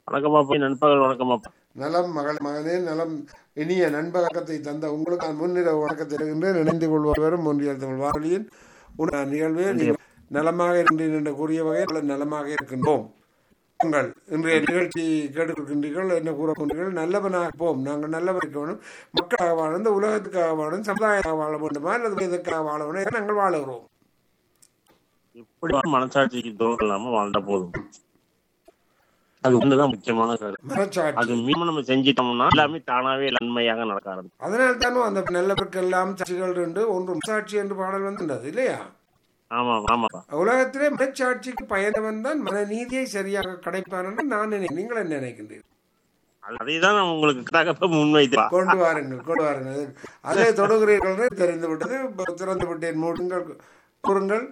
வணக்கமாப்பா நண்பகல் வணக்கமாப்பா நலம் மகள் மகனே நலம் இனிய நண்பகத்தை தந்த உங்களுக்கு நான் முன்னிரவு வணக்கத்தை தருகின்றேன் இணைந்து கொள்வரும் ஒன்றியல் தமிழ் வானொலியின் உன நிகழ்வே நீங்கள் நலமாக இருக்கின்றீர்கள் என்று கூறிய வகையில் நலமாக இருக்கின்றோம் உங்கள் இன்றைய நிகழ்ச்சி கேட்டுக்கொள்கின்றீர்கள் என்ன கூறக்கொண்டீர்கள் நல்லவனாக போம் நாங்கள் நல்லவன் இருக்க வேண்டும் மக்களாக வாழ இந்த உலகத்துக்காக வாழும் சமுதாயமாக வாழ வேண்டுமா அல்லது இதற்காக வாழ வேண்டும் என நாங்கள் வாழுகிறோம் இப்படி மனசாட்சிக்கு தோல் இல்லாம வாழ்ந்தா போதும் அது ஒண்ணுதான் முக்கியமான கருத்து மனச்சாட்சி அது மீண்டும் நம்ம செஞ்சிட்டோம்னா எல்லாமே தானாவே நன்மையாக நடக்க ஆரம்பிக்கும் அதனால் தானே அந்த நல்லவர்க்கெல்லாம் சாட்சிகள் என்று ஒன்று சாட்சி என்று பாடல் வந்துள்ளது இல்லையா ஆமா ஆமாப்பா உலகத்திலே மனச்சாட்சிக்கு பயணவன் தான் மனநீதியை சரியாக கிடைப்பான் என்று நான் நினை நீங்கள் என்ன நினைக்கின்றீர்கள் அதை தான் நான் உங்களுக்கு கரெக்டாக முன்வைத்தேன் கொண்டு வாருங்கள் கொண்டு வாருங்கள் அதே தொடுகிறீர்கள் என்று தெரிந்து விட்டது இப்ப திறந்து விட்டேன் மூடுங்கள் கூறுங்கள்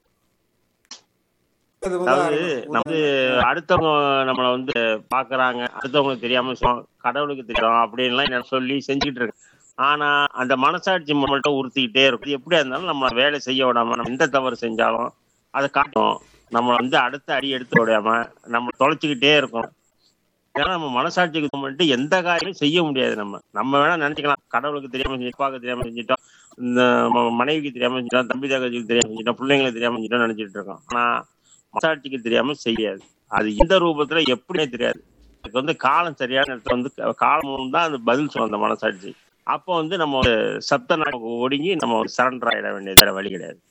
அது அதாவது உதாரணம். நம்ம வந்து அடுத்தவங்க நம்மள வந்து பாக்குறாங்க அடுத்தவங்களுக்கு தெரியாம சொ- கடவுளுக்கு தெரியும் அப்படின்லாம் என்ன சொல்லி செஞ்சுட்டு இருக்கு ஆனா அந்த மனசாட்சி நம்மள்ட்ட உறுத்திக்கிட்டே இருக்கும் இது எப்படியா இருந்தாலும் நம்ம வேலை செய்ய விடாம நம்ம எந்த தவறு செஞ்சாலும் அதை காட்டும் நம்ம வந்து அடுத்த அடி எடுத்து விடாம நம்ம தொலைச்சிக்கிட்டே இருக்கும் ஏன்னா நம்ம மனசாட்சிக்கு மட்டும் எந்த காரியமும் செய்ய முடியாது நம்ம நம்ம வேணா நினைச்சுக்கலாம் கடவுளுக்கு தெரியாம செஞ்சு அப்பாவுக்கு தெரியாம செஞ்சுட்டோம் இந்த ம- மனைவிக்கு தெரியாம செஞ்சுட்டோம் தம்பி தங்கச்சிக்கு தெரியாம செஞ்சுட்டோம் பிள்ளைங்களுக்கு தெரியாம செஞ்சுட்டோம் நினைச்சிட்டு இருக்கோம் ஆனா மனசாட்சிக்கு தெரியாம செய்யாது அது எந்த ரூபத்துல எப்படியே தெரியாது அதுக்கு வந்து காலம் சரியான இடத்துல வந்து க- காலம் தான் அது பதில் சொல்லும் அந்த மனசாட்சி அப்போ வந்து நம்ம ஒரு சப்த நாக்கு ஒடுங்கி நம்ம ஒரு சரண்டர் ஆயிட வேண்டியது வேற வழி கிடையாது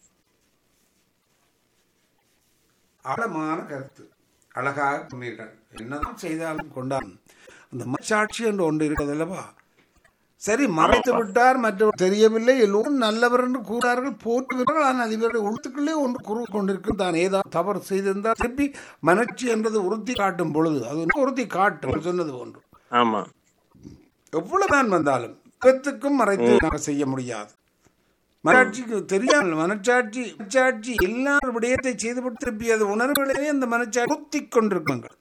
ஆழமான கருத்து அழகாக சொன்னீர்கள் என்னதான் செய்தாலும் கொண்டான் அந்த மனச்சாட்சி என்று ஒன்று இருக்கிறது அல்லவா சரி மறைத்து விட்டார் மற்றவர் தெரியவில்லை எல்லோரும் நல்லவர் என்று கூறார்கள் போற்றுகிறார்கள் ஆனால் இவருடைய உளுத்துக்குள்ளே ஒன்று குறு கொண்டிருக்கும் தான் ஏதாவது தவறு செய்திருந்தால் திருப்பி மனச்சி என்றது உறுத்தி காட்டும் பொழுது அது வந்து உறுத்தி காட்டும் சொன்னது போன்று ஆமா எவ்வளவுதான் வந்தாலும் விபத்துக்கும் மறைத்து நாங்கள் செய்ய முடியாது மனச்சாட்சிக்கு தெரியாமல் மனச்சாட்சி மனச்சாட்சி எல்லா விடயத்தை செய்துவிட்டு திருப்பி அது உணர்வுகளே அந்த மனச்சாட்சி உறுத்தி கொண்டிருக்கும் எங்களுக்கு.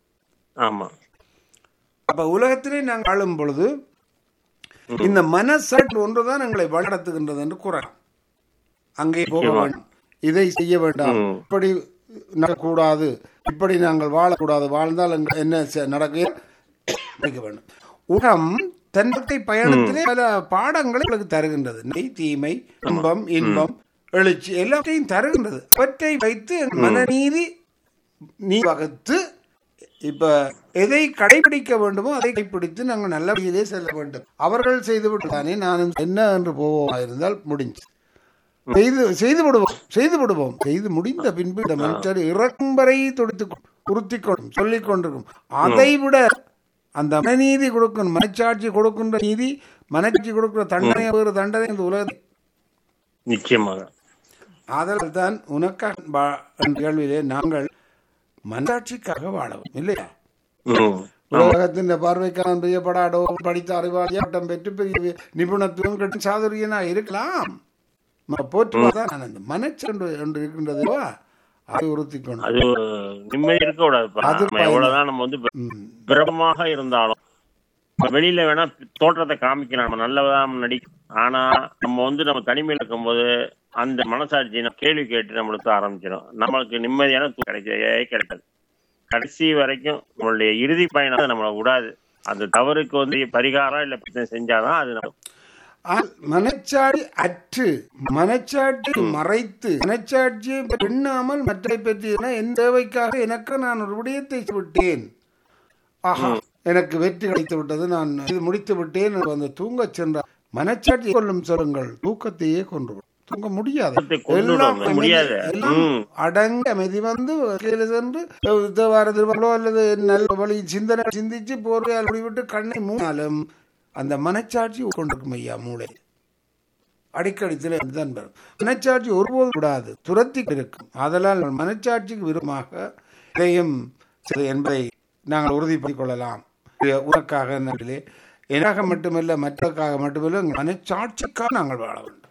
ஆமா அப்ப உலகத்திலே நாங்கள் வாழும் பொழுது இந்த மனசாட்சி ஒன்றுதான் எங்களை வழிநடத்துகின்றது என்று கூறலாம் அங்கே போக நிச்சயமா. வேண்டும் இதை செய்ய வேண்டாம் ம். இப்படி நடக்கூடாது இப்படி நாங்கள் வாழக்கூடாது வாழ்ந்தால் எங்க- என்ன செ- நடக்க வைக்க வேண்டும் உலகம் தன்னத்தை பயணத்திலே பல பாடங்களை எங்களுக்கு தருகின்றது நெய் தீமை இன்பம் இன்பம் எழுச்சி எல்லாத்தையும் தருகின்றது அவற்றை வைத்து மனநீதி நீ வகுத்து இப்ப எதை கடைபிடிக்க வேண்டுமோ அதை கடைபிடித்து நாங்கள் நல்ல வழியிலே செல்ல வேண்டும் அவர்கள் செய்து விட்டானே நானும் என்ன என்று போவோமா இருந்தால் முடிஞ்சு செய்து செய்து விடுவோம் செய்து விடுவோம் செய்து முடிந்த பின்பு இந்த மனுஷர் இறக்கும் வரை துடித்து உறுத்தி கொண்டும் சொல்லிக் கொண்டிருக்கும் அதை விட அந்த மனநீதி கொடுக்கும் மனச்சாட்சி கொடுக்கின்ற நீதி மனச்சாட்சி கொடுக்கிற தண்டனை வேறு தண்டனை இந்த உலகத்தில் நிச்சயமாக ஆதலால் தான் உனக்காக வா- என்ற கேள்வியிலே நாங்கள் மனசாட்சிக்காக வாழவும் இல்லையா ம் உலகத்தின் பார்வைக்கான பிரியப்படாடோ படித்த அறிவாளி பட்டம் பெற்று பெரிய நிபுணத்துவம் கட்டும் சாதுரியனா இருக்கலாம் ம- போற்றுவதுதான் ஆனந்தம் மனச்சண்டு ஒன்று இருக்கின்றதுவா அதை உறுத்தி கொண்டு அது நிம்மதி இருக்க கூடாதுப்பா அது நம்ம எவ்வளவுதான் நம்ம வந்து ம். பிரபமாக இருந்தாலும் இப்ப வெளியில வேணா தோற்றத்தை காமிக்கலாம் நம்ம நல்லதா நடிக்கும் ஆனா நம்ம வந்து நம்ம தனிமையில இருக்கும்போது அந்த மனசாட்சி நம்ம கேள்வி கேட்டு நம்மளுக்கு ஆரம்பிச்சிடும் நம்மளுக்கு நிம்மதியான தூக்கம் கிடைக்கவே கிடைக்காது கடைசி வரைக்கும் நம்மளுடைய இறுதி பயணம் நம்மளை விடாது அந்த தவறுக்கு வந்து பரிகாரம் இல்ல பிரச்சனை செஞ்சாதான் அது நம்ம ஆ- மனச்சாட்சி அற்று மனச்சாட்சி மறைத்து மனச்சாட்சியை எண்ணாமல் மற்றை பற்றி என் தேவைக்காக எனக்கு நான் ஒரு விடயத்தை விட்டேன் ஆஹா எனக்கு வெற்றி கிடைத்து விட்டது நான் இது முடித்து விட்டேன் என்று வந்து தூங்கச் சென்றார் மனச்சாட்சி கொள்ளும் சொல்லுங்கள் தூக்கத்தையே கொன்று விடும். தூங்க முடியாது தூக்கத்தை கொன்றுடும். எல்லாம் அமைதி- முடியாது. எல்லாம் ம். அடங்கி அமைதி வந்து கீழே சென்று தேவார திருமகளோ அல்லது நல்ல வழி சிந்தனை சிந்திச்சு போர்வையால் முடிவிட்டு கண்ணை மூணாலும் அந்த மனச்சாட்சி கொண்டிருக்கும் ஐயா மூளை அடிக்கடி சில இதுதான் வரும். மனச்சாட்சி ஒருபோதும் விடாது துரத்தி இருக்கும் அதனால் மனச்சாட்சிக்கு விரும்பமாக இதையும் செய்து என்பதை நாங்கள் உறுதிப்படுத்திக் கொள்ளலாம் இது உனக்காக நடுவிலே எனக்காக மட்டுமல்ல மற்றக்காக மட்டுமல்ல எங்கள் மனச்சாட்சிக்காக நாங்கள் வாழ வேண்டும்